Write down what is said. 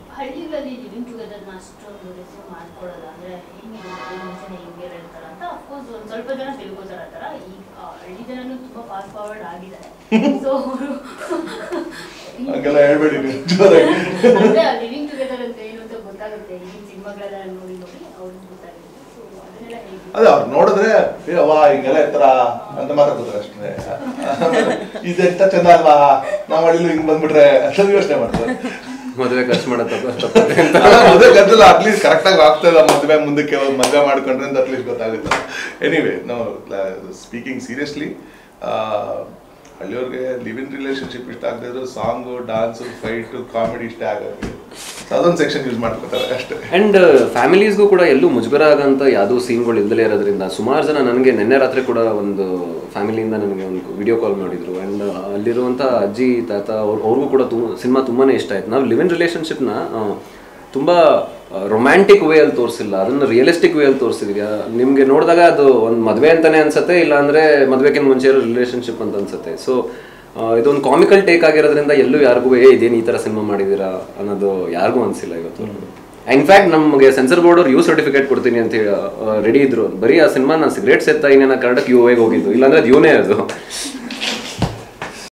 ಹಳ್ಳಿಗಳಲ್ಲಿ ಲಿವಿಂಗ್ ಟುಗೆದರ್ನ ಅಷ್ಟೊಂದು ರಿಸೀವ್ ಮಾಡ್ಕೊಳ್ಳಲ್ಲ ಅಂದ್ರೆ ಹೆಂಗಿದೆ ಮುಂಚೆನೆ ಹಿಂಗೆ ಹೇಳ್ತಾರ ಅಂತ ಅಫ್ಕೋರ್ಸ್ ಒಂದ್ ಸ್ವಲ್ಪ ಜನ ತಿಳ್ಕೊತಾರ ಆ ಥರ ಈಗ ಆ, ಹಳ್ಳಿ ಜನನು ತುಂಬಾ ಫಾಸ್ಟ್ ಫಾರ್ವರ್ಡ್ ಆಗಿದ್ದಾರೆ ಸೊ ಅವರು ಹಂಗೆಲ್ಲ ಹೇಳ್ಬೇಡಿ ನೀವು ಜೋರಾಗಿ ಅಂದ್ರೆ ಲಿವಿಂಗ್ ಟುಗೆದರ್ ಅಂತ ಏನು ಅಂತ ಗೊತ್ತಾಗುತ್ತೆ ಈಗಿನ ಸಿನಿಮಾಗಳೆಲ್ಲ ನೋಡಿ ನೋಡಿ ಅವ್ರಿಗೆ ಗೊತ್ತಾಗುತ್ತೆ ಸೊ ಅದನ್ನೆಲ್ಲ ಹೇಗೆ ಅದೇ ಅವ್ರು ನೋಡಿದ್ರೆ ಏ ವಾ ಹಿಂಗೆಲ್ಲ ಇರ್ತಾರ ಅಂತ ಮಾತಾಡ್ತಾರೆ ಅಷ್ಟೇ ಇದೆಂತ ಚಂದ ಅಲ್ವಾ ನಾವ್ ಹಳ್ಳಿಲಿ ಹಿಂಗ್ ಬಂದ್ಬಿಟ್ರೆ ಅಂತ ಯೋಚನೆ ಮಾಡ್ತಾರೆ ಮದುವೆ ಖರ್ಚು ಮಾಡೋದು ತಪ್ಪತ್ತೆ ಅಂತ ಮದುವೆ ಗದ್ದಲ ಅಟ್ಲೀಸ್ಟ್ ಕರೆಕ್ಟ್ ಆಗಿ ಆಗ್ತದ ಮದುವೆ ಮುಂದಕ್ಕೆ ಹೋಗಿ ಮದುವೆ ಮಾಡ್ಕೊಂಡ್ರೆ ಅಂತ ಅಟ್ಲೀಸ್ಟ್ ಗೊತ್ತಾಗುತ್ತೆ ಎನಿವೇ ನಾವು ಸ್ಪೀಕಿಂಗ್ ಸೀರಿಯಸ್ಲಿ ಹಳ್ಳಿಯವ್ರಿಗೆ ಲಿವ್ ಇನ್ ರಿಲೇಶನ್ಶಿಪ್ ಇಷ್ಟ ಆಗದೆ ಇದ್ರು ಸಾಂಗು ಡಾನ್ಸು ಫೈಟು ಕಾಮಿಡಿ ಇಷ್ಟ ಆಗುತ್ತೆ So ಅದೊಂದು ಸೆಕ್ಷನ್ ಯೂಸ್ ಮಾಡ್ಕೋತಾರೆ ಅಷ್ಟೇ ಅಂಡ್ ಫ್ಯಾಮಿಲೀಸ್ಗೂ ಕೂಡ ಎಲ್ಲೂ ಮುಜುಗರ ಆಗಂತ ಯಾವುದೋ ಸೀನ್ಗಳು ಇಲ್ದಲೇ ಇರೋದ್ರಿಂದ ಸುಮಾರು ಜನ ನನಗೆ ನಿನ್ನೆ ರಾತ್ರಿ ಕೂಡ ಒಂದು ಫ್ಯಾಮಿಲಿಯಿಂದ ನನಗೆ ಒಂದು ವಿಡಿಯೋ ಕಾಲ್ ಮಾಡಿದ್ರು ಅಂಡ್ ಅಲ್ಲಿರುವಂಥ ಅಜ್ಜಿ ತಾತ ಅವ್ರು ಅವ್ರಿಗೂ ಕೂಡ ತುಂಬ ಸಿನಿಮಾ ತುಂಬಾನೇ ಇಷ್ಟ ಆಯ್ತು ನಾವು ಲಿವ್ ಇನ್ ರಿಲೇಷನ್ಶಿಪ್ನ ತುಂಬ ರೊಮ್ಯಾಂಟಿಕ್ ವೇ ಅಲ್ಲಿ ತೋರಿಸಿಲ್ಲ ಅದನ್ನ ರಿಯಲಿಸ್ಟಿಕ್ ವೇ ಅಲ್ಲಿ ತೋರಿಸಿದ್ವಿ ನಿಮಗೆ ನೋಡಿದಾಗ ಅದು ಒಂದು ಮದುವೆ ಅಂತಾನೆ ಅನ್ಸುತ್ತೆ ಇಲ್ಲ ಅಂದ್ರೆ ಮದುವೆಗಿಂತ ಮುಂಚೆ ಇರೋ ರಿಲೇಶನ್ಶಿಪ್ ಅಂತ ಅನ್ಸುತ್ತೆ ಸೊ ಇದೊಂದು ಕಾಮಿಕಲ್ ಟೇಕ್ ಆಗಿರೋದ್ರಿಂದ ಎಲ್ಲೂ ಯಾರಿಗೂ ಏ ಇದೇನು ಈ ಥರ ಸಿನಿಮಾ ಮಾಡಿದ್ದೀರಾ ಅನ್ನೋದು ಯಾರಿಗೂ ಅನ್ಸಿಲ್ಲ ಇವತ್ತು ಇನ್ಫ್ಯಾಕ್ಟ್ ನಮಗೆ ಸೆನ್ಸರ್ ಬೋರ್ಡ್ ಅವ್ರು ಯು ಸರ್ಟಿಫಿಕೇಟ್ ಕೊಡ್ತೀನಿ ಅಂತ ಹೇಳಿ ರೆಡಿ ಇದ್ರು ಬರೀ ಆ ಸಿನಿಮಾ ನಾನು ಸಿಗರೇಟ್ ಸೇರ್ತಾ ಇನ್ನೇನ ಕನ್ನಡಕ್ಕೆ ಯು ಹೋಗಿದ್ದು ಇಲ್ಲಾಂದ್ರೆ ಅದು ಯುನೇ ಅದು